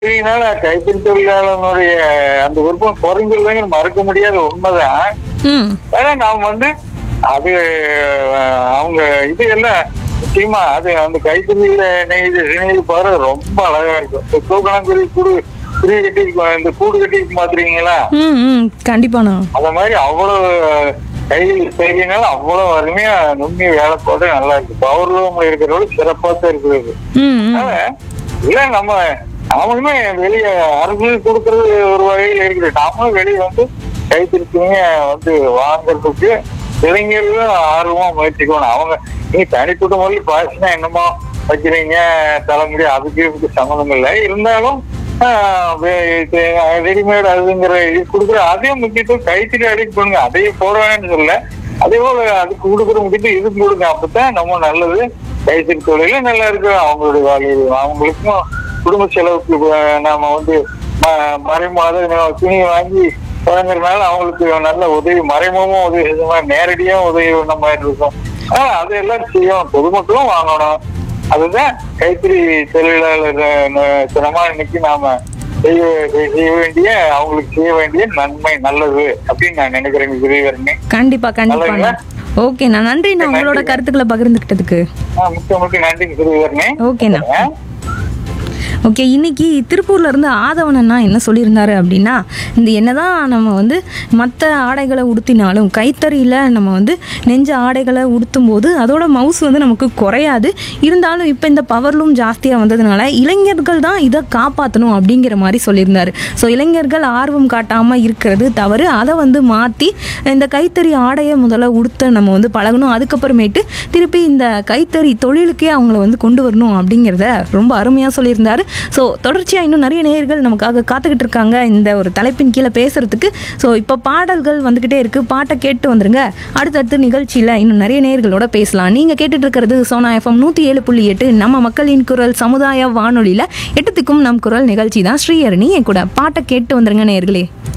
இதனால கைத்தறி தொழிலாளனுடைய அந்த விருப்பம் குறைஞ்சிருந்தாங்க மறுக்க முடியாத உண்மைதான் ம் ஆனா நாம் வந்து அது அஹ், அவங்க இது எல்லாம் நிச்சயமா அது அந்த கைத்தறியில நெய்து நெய்து பாரு ரொம்ப அழகா இருக்கும் இந்த தூக்கணாங்குருவி கூடு குருவி கட்டி இந்த கூடு கட்டி மாத்துறீங்களா ம் ம் கண்டிப்பாண்ணா அந்த மாதிரி அவ்வளவு கையில் செய்யறதுனால அவ்வளவு அருமையா நுண்ணிய வேலை போட்டு நல்லா இருக்கு பவர் ரூம் இருக்கிறதோட சிறப்பா தான் இருக்குது ம் ம் அதனால இல்ல நம்ம நாமளுமே வெளிய அரசு கொடுக்கறது ஒரு வகையில் இருக்குது நாமளும் வெளியே வந்து கைத்திருக்கீங்க வந்து வாங்குறதுக்கு இளைஞர்களும் ஆர்வமா முயற்சிக்கணும் அவங்க நீ தனிப்பட்ட முறையில் பாசினா என்னமோ வைக்கிறீங்க தலைமுடி அதுக்கு இதுக்கு சம்மந்தம் இல்லை இருந்தாலும் ரெடிமேட் அதுங்கிற இது கொடுக்குற அதையும் முக்கியத்துவம் கைத்தறி அடிக்க பண்ணுங்க அதையும் போட வேணும்னு சொல்ல அதே போல அதுக்கு கொடுக்குற முக்கியத்துவம் இதுக்கு கொடுங்க அப்பதான் நம்ம நல்லது கைத்தறி தொழில நல்லா இருக்கு அவங்களுடைய வாழ்வு அவங்களுக்கும் குடும்ப செலவுக்கு அஹ், நாம வந்து ம- மறைமுக அதாவது துணி வாங்கி வழங்குறதுனால அவங்களுக்கு நல்ல உதவி மறைமுகமும் உதவி செஞ்ச மாதிரி நேரடியா உதவி பண்ண மாதிரி இருக்கும் ஆனா அதை எல்லாரும் செய்யணும் பொதுமக்களும் வாங்கணும் அதுதான் கைத்தறி தொழிலாளர் அஹ், தினமா இன்னைக்கு நாம செய்ய செய்ய வேண்டிய அவங்களுக்கு செய்ய வேண்டிய நன்மை நல்லது அப்படின்னு நான் நினைக்கிறேன் விரிவரணி கண்டிப்பா கண்டிப்பாண்ணா ஓகேண்ணா நன்றிண்ணா உங்களோட கருத்துக்களை பகிர்ந்துக்கிட்டதுக்கு முக்கிய முக்கிய நன்றி விரிவரணி ஓகேண்ணா ஓகே இன்னைக்கு திருப்பூர்ல இருந்து ஆதவனண்ணா என்ன சொல்லியிருந்தாரு அப்படின்னா இந்த என்னதான் நம்ம வந்து மற்ற ஆடைகளை உடுத்தினாலும் கைத்தறியில் நம்ம வந்து நெஞ்ச ஆடைகளை உடுத்தும் போது அதோட மவுஸ் வந்து நமக்கு குறையாது இருந்தாலும் இப்போ இந்த பவர்லூம் ஜாஸ்தியாக வந்ததுனால இளைஞர்கள் தான் இதை காப்பாற்றணும் அப்படிங்கிற மாதிரி சொல்லியிருந்தாரு ஸோ இளைஞர்கள் ஆர்வம் காட்டாமல் இருக்கிறது தவறு அதை வந்து மாற்றி இந்த கைத்தறி ஆடையை முதல்ல உடுத்த நம்ம வந்து பழகணும் அதுக்கப்புறமேட்டு திருப்பி இந்த கைத்தறி தொழிலுக்கே அவங்கள வந்து கொண்டு வரணும் அப்படிங்கிறத ரொம்ப அருமையாக சொல்லியிருந்தாரு ஸோ தொடர்ச்சியாக இன்னும் நிறைய நேயர்கள் நமக்காக காத்துக்கிட்டு இருக்காங்க இந்த ஒரு தலைப்பின் கீழே பேசுறதுக்கு ஸோ இப்போ பாடல்கள் வந்துக்கிட்டே இருக்குது பாட்டை கேட்டு வந்துருங்க அடுத்தடுத்து நிகழ்ச்சியில் இன்னும் நிறைய நேயர்களோட பேசலாம் நீங்கள் கேட்டுட்டு இருக்கிறது சோனா எஃப்எம் நூற்றி ஏழு புள்ளி எட்டு நம்ம மக்களின் குரல் சமுதாய வானொலியில் எட்டுத்துக்கும் நம் குரல் நிகழ்ச்சி தான் ஸ்ரீஹரணி என் கூட பாட்டை கேட்டு வந்துருங்க நேயர்களே